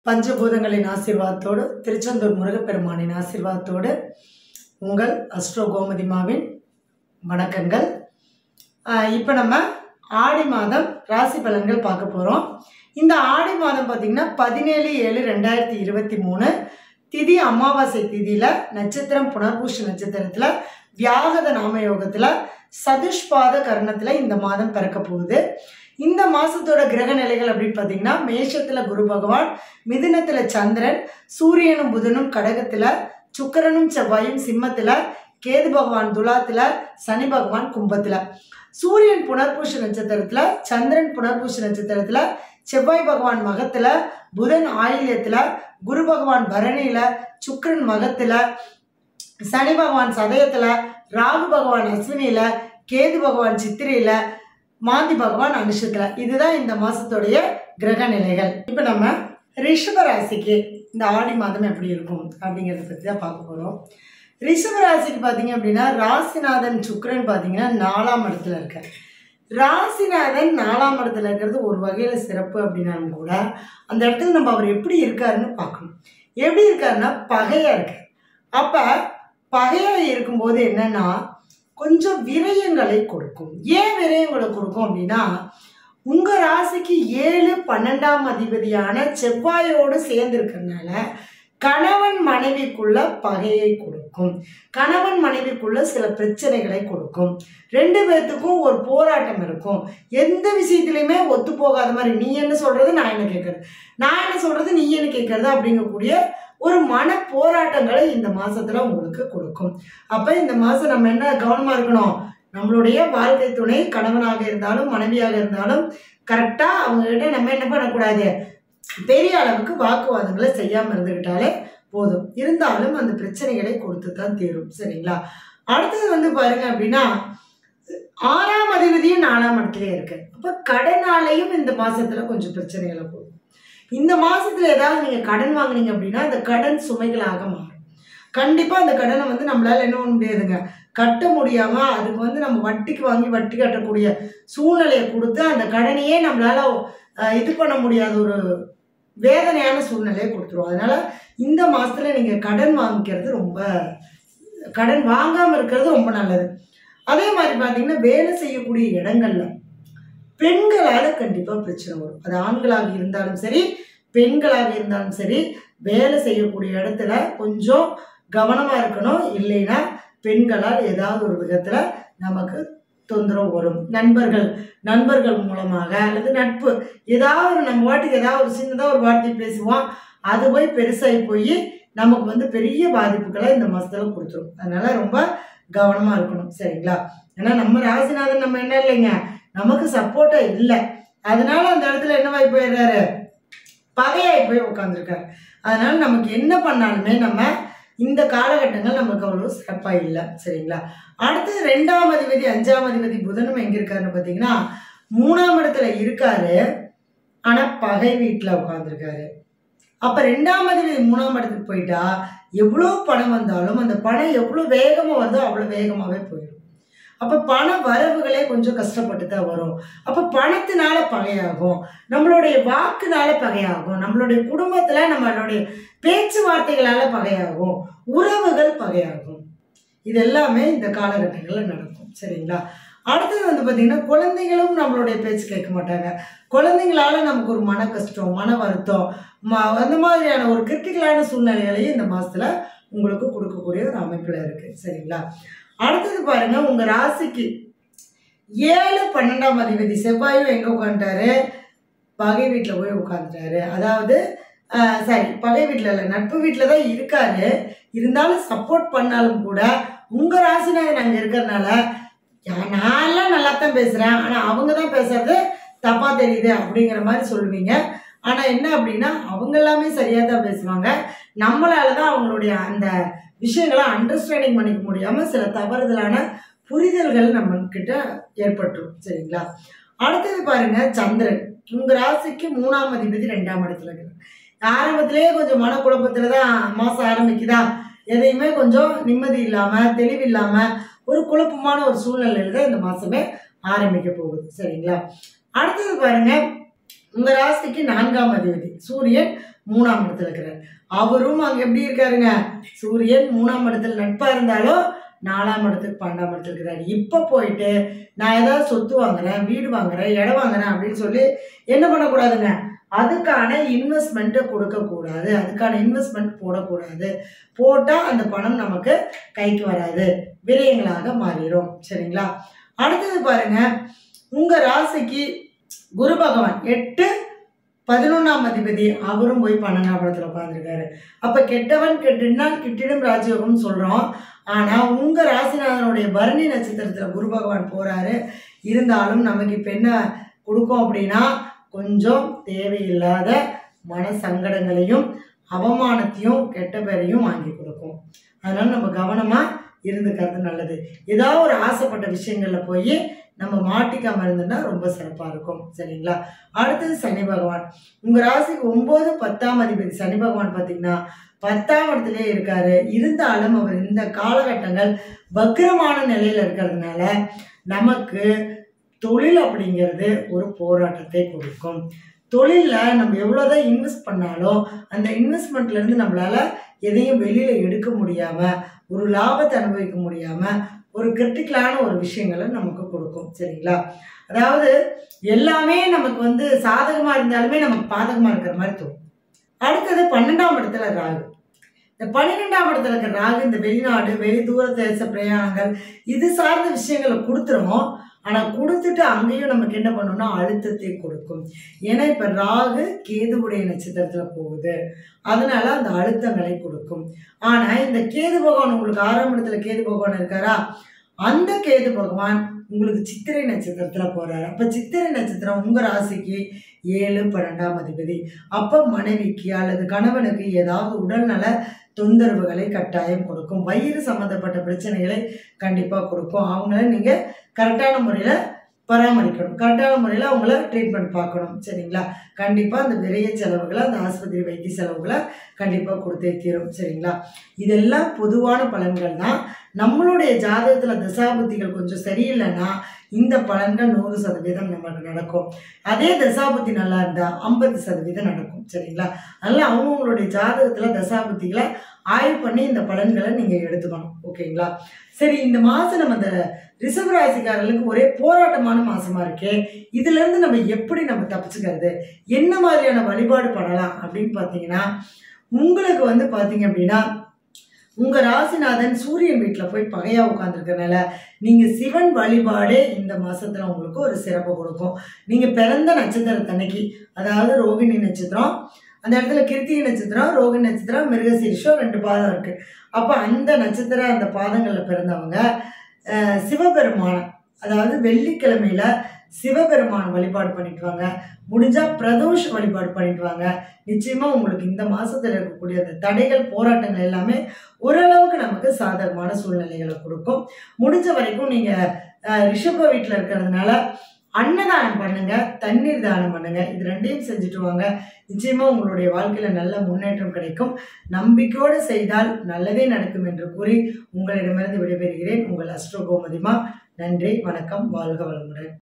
பஞ்சபூதங்களின் ஆசீர்வாதத்தோடு திருச்செந்தூர் முருகப்பெருமானின் ஆசீர்வாதத்தோடு உங்கள் அஸ்ட்ரோ கோமதிமாவின் வணக்கங்கள் இப்போ நம்ம ஆடி மாதம் ராசி பலன்கள் பார்க்க போகிறோம் இந்த ஆடி மாதம் பார்த்திங்கன்னா பதினேழு ஏழு ரெண்டாயிரத்தி இருபத்தி மூணு திதி அமாவாசை திதியில் நட்சத்திரம் புனர்பூஷ நட்சத்திரத்தில் வியாகத நாம யோகத்தில் சதுஷ்பாத கர்ணத்தில் இந்த மாதம் பிறக்க போகுது இந்த மாதத்தோட கிரக நிலைகள் அப்படின்னு பார்த்தீங்கன்னா மேஷத்தில் குரு பகவான் மிதுனத்தில் சந்திரன் சூரியனும் புதனும் கடகத்தில் சுக்கிரனும் செவ்வாயும் சிம்மத்தில் கேது பகவான் துலாத்தில் சனி பகவான் கும்பத்தில் சூரியன் புனர்பூஷ நட்சத்திரத்தில் சந்திரன் புனர்பூஷ நட்சத்திரத்தில் செவ்வாய் பகவான் மகத்தில் புதன் ஆயில்யத்தில் குரு பகவான் பரணியில் சுக்கிரன் மகத்தில் சனி பகவான் சதயத்தில் ராகு பகவான் அஸ்வினியில் கேது பகவான் சித்திரையில் மாந்தி பகவான் அனுஷத்தில் இதுதான் இந்த மாதத்துடைய கிரக நிலைகள் இப்போ நம்ம ரிஷப ராசிக்கு இந்த ஆடி மாதம் எப்படி இருக்கும் அப்படிங்கிறத பற்றி தான் பார்க்க போகிறோம் ரிஷப ராசிக்கு பார்த்தீங்க அப்படின்னா ராசிநாதன் சுக்கிரன் பார்த்தீங்கன்னா நாலாம் இடத்துல இருக்கார் ராசிநாதன் நாலாம் இடத்துல இருக்கிறது ஒரு வகையில் சிறப்பு அப்படின்னாலும் கூட அந்த இடத்துல நம்ம அவர் எப்படி இருக்காருன்னு பார்க்கணும் எப்படி இருக்காருன்னா பகையாக இருக்கார் அப்போ பகையாக இருக்கும்போது என்னன்னா கொஞ்சம் விரயங்களை கொடுக்கும் ஏன் விரயங்களை கொடுக்கும் அப்படின்னா உங்கள் ராசிக்கு ஏழு பன்னெண்டாம் அதிபதியான செவ்வாயோடு சேர்ந்து இருக்கிறதுனால கணவன் மனைவிக்குள்ள பகையை கொடுக்கும் கணவன் மனைவிக்குள்ள சில பிரச்சனைகளை கொடுக்கும் ரெண்டு பேர்த்துக்கும் ஒரு போராட்டம் இருக்கும் எந்த விஷயத்துலையுமே ஒத்து போகாத மாதிரி நீ என்ன சொல்றது நான் என்ன கேட்கறது நான் என்ன சொல்றது நீ என்ன கேட்கறது அப்படிங்கக்கூடிய ஒரு மன போராட்டங்களை இந்த மாசத்துல உங்களுக்கு கொடுக்கும் அப்ப இந்த மாசம் நம்ம என்ன கவனமா இருக்கணும் நம்மளுடைய வாழ்க்கை துணை கணவனாக இருந்தாலும் மனைவியாக இருந்தாலும் கரெக்டா அவங்க கிட்ட நம்ம என்ன பண்ணக்கூடாது பெரிய அளவுக்கு வாக்குவாதங்களை செய்யாம இருந்துக்கிட்டாலே போதும் இருந்தாலும் அந்த பிரச்சனைகளை கொடுத்து தான் தீரும் சரிங்களா அடுத்தது வந்து பாருங்க அப்படின்னா ஆறாம் அதிபதியும் நாலாம் இடத்துலயே இருக்கு அப்ப கடனாலையும் இந்த மாசத்துல கொஞ்சம் பிரச்சனைகளை போகும் இந்த மாசத்துல ஏதாவது நீங்க கடன் வாங்குனீங்க அப்படின்னா அந்த கடன் சுமைகளாக மாறும் கண்டிப்பா அந்த கடனை வந்து நம்மளால என்ன பண்ண முடியாதுங்க கட்ட முடியாம அதுக்கு வந்து நம்ம வட்டிக்கு வாங்கி வட்டி கட்டக்கூடிய சூழ்நிலையை கொடுத்து அந்த கடனையே நம்மளால அஹ், இது பண்ண முடியாத ஒரு வேதனையான சூழ்நிலையை கொடுத்துரும் அதனால இந்த மாசத்துல நீங்க கடன் வாங்கிக்கிறது ரொம்ப கடன் வாங்காம இருக்கிறது ரொம்ப நல்லது அதே மாதிரி பார்த்தீங்கன்னா வேலை செய்யக்கூடிய இடங்கள்ல பெண்களால கண்டிப்பா பிரச்சனை வரும் அது ஆண்களாக இருந்தாலும் சரி பெண்களாக இருந்தாலும் சரி வேலை செய்யக்கூடிய இடத்துல கொஞ்சம் கவனமா இருக்கணும் இல்லைன்னா பெண்களால் ஏதாவது ஒரு விதத்துல நமக்கு தொந்தரவு வரும் நண்பர்கள் நண்பர்கள் மூலமாக அல்லது நட்பு ஏதாவது ஒரு நம்ம வாட்டுக்கு ஏதாவது ஒரு சின்னதாக ஒரு வார்த்தை பேசுவோம் அது போய் பெருசாகி போய் நமக்கு வந்து பெரிய பாதிப்புகளை இந்த மாசத்துல கொடுத்துரும் அதனால ரொம்ப கவனமா இருக்கணும் சரிங்களா ஏன்னா நம்ம ராசிநாதன் நம்ம என்ன இல்லைங்க நமக்கு சப்போர்ட்டா இல்லை அதனால அந்த இடத்துல என்னவாய் போயிடுறாரு பகையாய் போய் உட்காந்துருக்காரு அதனால நமக்கு என்ன பண்ணாலுமே நம்ம இந்த காலகட்டங்கள் நமக்கு அவ்வளோ சிறப்பாக இல்லை சரிங்களா அடுத்தது ரெண்டாம் அதிபதி அஞ்சாம் அதிபதி புதனும் எங்க இருக்காருன்னு பார்த்தீங்கன்னா மூணாம் இடத்துல இருக்காரு ஆனா பகை வீட்டில் உட்காந்துருக்காரு அப்ப ரெண்டாம் அதிபதி மூணாம் இடத்துக்கு போயிட்டா எவ்வளோ பணம் வந்தாலும் அந்த பணம் எவ்வளோ வேகமா வருதோ அவ்வளோ வேகமாவே போயிடும் அப்ப பண வரவுகளே கொஞ்சம் கஷ்டப்பட்டு தான் வரும் அப்ப பணத்தினால பகையாகும் நம்மளுடைய வாக்குனால பகையாகும் நம்மளுடைய குடும்பத்துல நம்மளுடைய பேச்சுவார்த்தைகளால பகையாகும் உறவுகள் பகையாகும் இது எல்லாமே இந்த காலகட்டங்களில் நடக்கும் சரிங்களா அடுத்தது வந்து பார்த்தீங்கன்னா குழந்தைகளும் நம்மளுடைய பேச்சு கேட்க மாட்டாங்க குழந்தைங்களால நமக்கு ஒரு மன கஷ்டம் மன வருத்தம் ம அந்த மாதிரியான ஒரு கிரிட்டிக்கலான சூழ்நிலைகளையும் இந்த மாசத்துல உங்களுக்கு கொடுக்கக்கூடிய ஒரு அமைப்பில் இருக்கு சரிங்களா அடுத்தது பாருங்க உங்க ராசிக்கு ஏழு பன்னெண்டாம் அதிபதி செவ்வாயும் எங்க உட்காந்துட்டாரு பகை வீட்டில் போய் உட்காந்துட்டாரு அதாவது ஆஹ், சரி பகை வீட்டில் இல்லை நட்பு வீட்டில் தான் இருக்காரு இருந்தாலும் சப்போர்ட் பண்ணாலும் கூட உங்க ராசிநாதன் அங்கே இருக்கிறதுனால யா- நான்லாம் நல்லா தான் பேசுகிறேன் ஆனால் அவங்க தான் பேசுறது தப்பாக தெரியுது அப்படிங்கிற மாதிரி சொல்லுவீங்க ஆனால் என்ன அப்படின்னா அவங்க எல்லாமே சரியாக தான் பேசுவாங்க நம்மளால தான் அவங்களுடைய அந்த விஷயங்களை அண்டர்ஸ்டாண்டிங் பண்ணிக்க முடியாமல் சில தவறுதலான புரிதல்கள் நம்ம கிட்ட ஏற்பட்டுரும் சரிங்களா அடுத்தது பாருங்க சந்திரன் உங்க ராசிக்கு மூணாம் அதிபதி ரெண்டாம் இடத்துல இருக்கு ஆரம்பத்திலேயே கொஞ்சம் மனக்குழப்பத்துல தான் மாசம் ஆரம்பிக்குதா எதையுமே கொஞ்சம் நிம்மதி இல்லாம தெளிவு இல்லாம ஒரு குழப்பமான ஒரு சூழ்நிலையில தான் இந்த மாசமே ஆரம்பிக்க போகுது சரிங்களா அடுத்தது பாருங்க உங்க ராசிக்கு நான்காம் அதிபதி சூரியன் மூணாம் இடத்துல இருக்கிறார் அவரும் அங்கே எப்படி இருக்காருங்க சூரியன் மூணாம் இடத்துல நட்பாக இருந்தாலும் நாலாம் இடத்துக்கு பன்னெண்டாம் இடத்துல இருக்கிறார் இப்போ போயிட்டு நான் ஏதாவது சொத்து வாங்குறேன் வீடு வாங்குறேன் இடம் வாங்குறேன் அப்படின்னு சொல்லி என்ன பண்ணக்கூடாதுங்க அதுக்கான இன்வெஸ்ட்மெண்ட்டை கொடுக்கக்கூடாது அதுக்கான இன்வெஸ்ட்மெண்ட் போடக்கூடாது போட்டால் அந்த பணம் நமக்கு கைக்கு வராது விரயங்களாக மாறிடும் சரிங்களா அடுத்தது பாருங்க உங்கள் ராசிக்கு குரு பகவான் எட்டு பதினொன்றாம் அதிபதி அவரும் போய் பன்னெண்டாம் இடத்துல உட்காந்துருக்காரு அப்போ கெட்டவன் கெட்டினால் கிட்டிடும் ராஜயோகம்னு சொல்கிறோம் ஆனால் உங்கள் ராசிநாதனுடைய பரணி நட்சத்திரத்தில் குரு பகவான் போகிறாரு இருந்தாலும் நமக்கு இப்போ என்ன கொடுக்கும் அப்படின்னா கொஞ்சம் தேவையில்லாத மன சங்கடங்களையும் அவமானத்தையும் கெட்ட பேரையும் வாங்கி கொடுக்கும் அதனால் நம்ம கவனமாக இருந்துக்கிறது நல்லது ஏதாவது ஒரு ஆசைப்பட்ட விஷயங்களில் போய் நம்ம மாட்டிக்காம இருந்தோம்னா ரொம்ப சிறப்பாக இருக்கும் சரிங்களா அடுத்தது சனி பகவான் உங்கள் ராசிக்கு ஒம்பது பத்தாம் அதிபதி சனி பகவான் பார்த்தீங்கன்னா பத்தாம் இடத்துலயே இருக்காரு இருந்தாலும் அவர் இந்த காலகட்டங்கள் வக்கிரமான நிலையில் இருக்கிறதுனால நமக்கு தொழில் அப்படிங்கிறது ஒரு போராட்டத்தை கொடுக்கும் தொழிலில் நம்ம எவ்வளோதான் இன்வெஸ்ட் பண்ணாலும் அந்த இன்வெஸ்ட்மெண்ட்லேருந்து நம்மளால் எதையும் வெளியில் எடுக்க முடியாமல் ஒரு லாபத்தை அனுபவிக்க முடியாமல் ஒரு கிரிட்டிக்கலான ஒரு விஷயங்களை நமக்கு கொடுக்கும் சரிங்களா அதாவது எல்லாமே நமக்கு வந்து சாதகமாக இருந்தாலுமே நமக்கு பாதகமாக இருக்கிற மாதிரி தோணும் அடுத்தது பன்னெண்டாம் இடத்துல ராகு இந்த பன்னிரெண்டாம் இடத்துல இருக்கிற ராகு இந்த வெளிநாடு வெளி தூர தேச பிரயாணங்கள் இது சார்ந்த விஷயங்களை கொடுத்துரும் ஆனால் கொடுத்துட்டு அங்கேயும் நமக்கு என்ன பண்ணணும்னா அழுத்தத்தை கொடுக்கும் ஏன்னா இப்போ ராகு கேதுவுடைய நட்சத்திரத்தில் போகுது அதனால அந்த அழுத்தங்களை கொடுக்கும் ஆனால் இந்த கேது பகவான் உங்களுக்கு ஆறாம் இடத்துல கேது பகவான் இருக்காரா அந்த கேது பகவான் உங்களுக்கு சித்திரை நட்சத்திரத்தில் போகிறாரு அப்போ சித்திரை நட்சத்திரம் உங்கள் ராசிக்கு ஏழு பன்னெண்டாம் அதிபதி அப்போ மனைவிக்கு அல்லது கணவனுக்கு ஏதாவது உடல்நல தொந்தரவுகளை கட்டாயம் கொடுக்கும் வயிறு சம்மந்தப்பட்ட பிரச்சனைகளை கண்டிப்பாக கொடுக்கும் அவங்கள நீங்கள் கரெக்டான முறையில் பராமரிக்கணும் கரெக்டான முறையில் அவங்கள ட்ரீட்மெண்ட் பார்க்கணும் சரிங்களா கண்டிப்பாக அந்த விரைய செலவுகளை அந்த ஆஸ்பத்திரி வைத்திய செலவுகளை கண்டிப்பாக கொடுத்தே தீரும் சரிங்களா இதெல்லாம் பொதுவான பலன்கள் தான் நம்மளுடைய ஜாதகத்தில் தசாபுத்திகள் கொஞ்சம் சரியில்லைன்னா இந்த பலன்கள் நூறு சதவீதம் நமக்கு நடக்கும் அதே தசாபுத்தி நல்லா இருந்தால் ஐம்பது சதவீதம் நடக்கும் சரிங்களா அதனால் அவங்கவுங்களுடைய ஜாதகத்தில் தசாபுத்திகளை ஆய்வு பண்ணி இந்த பலன்களை நீங்கள் எடுத்துக்கணும் ஓகேங்களா சரி இந்த மாதம் நம்ம இந்த ரிஷப ராசிக்காரர்களுக்கு ஒரே போராட்டமான மாசமா இருக்கே இதுல இருந்து நம்ம எப்படி நம்ம தப்பிச்சுக்கிறது என்ன மாதிரியான வழிபாடு பண்ணலாம் அப்படின்னு பார்த்தீங்கன்னா உங்களுக்கு வந்து பார்த்தீங்க அப்படின்னா உங்க ராசிநாதன் சூரியன் வீட்டில் போய் பகையா உட்காந்துருக்கனால நீங்க சிவன் வழிபாடே இந்த மாசத்துல உங்களுக்கு ஒரு சிறப்பு கொடுக்கும் நீங்க பிறந்த நட்சத்திரத்தன்னைக்கு அதாவது ரோகிணி நட்சத்திரம் அந்த இடத்துல கிருத்திகை நட்சத்திரம் ரோகிணி நட்சத்திரம் மிருகசீரிஷம் ரெண்டு பாதம் இருக்கு அப்போ அந்த நட்சத்திர அந்த பாதங்களில் பிறந்தவங்க அஹ், சிவபெருமான அதாவது வெள்ளிக்கிழமையில சிவபெருமான வழிபாடு பண்ணிட்டு வாங்க முடிஞ்சா பிரதோஷ வழிபாடு பண்ணிட்டு வாங்க நிச்சயமா உங்களுக்கு இந்த மாசத்துல இருக்கக்கூடிய அந்த தடைகள் போராட்டங்கள் எல்லாமே ஓரளவுக்கு நமக்கு சாதகமான சூழ்நிலைகளை கொடுக்கும் முடிஞ்ச வரைக்கும் நீங்க அஹ், ரிஷப வீட்டில் இருக்கிறதுனால அன்னதானம் பண்ணுங்க தண்ணீர் தானம் பண்ணுங்க இது ரெண்டையும் செஞ்சுட்டு வாங்க நிச்சயமா உங்களுடைய வாழ்க்கையில நல்ல முன்னேற்றம் கிடைக்கும் நம்பிக்கையோடு செய்தால் நல்லதே நடக்கும் என்று கூறி உங்களிடமிருந்து விடைபெறுகிறேன் உங்கள் அஸ்ட்ரோ கோமதிமா நன்றி வணக்கம் வாழ்க வளமுடன்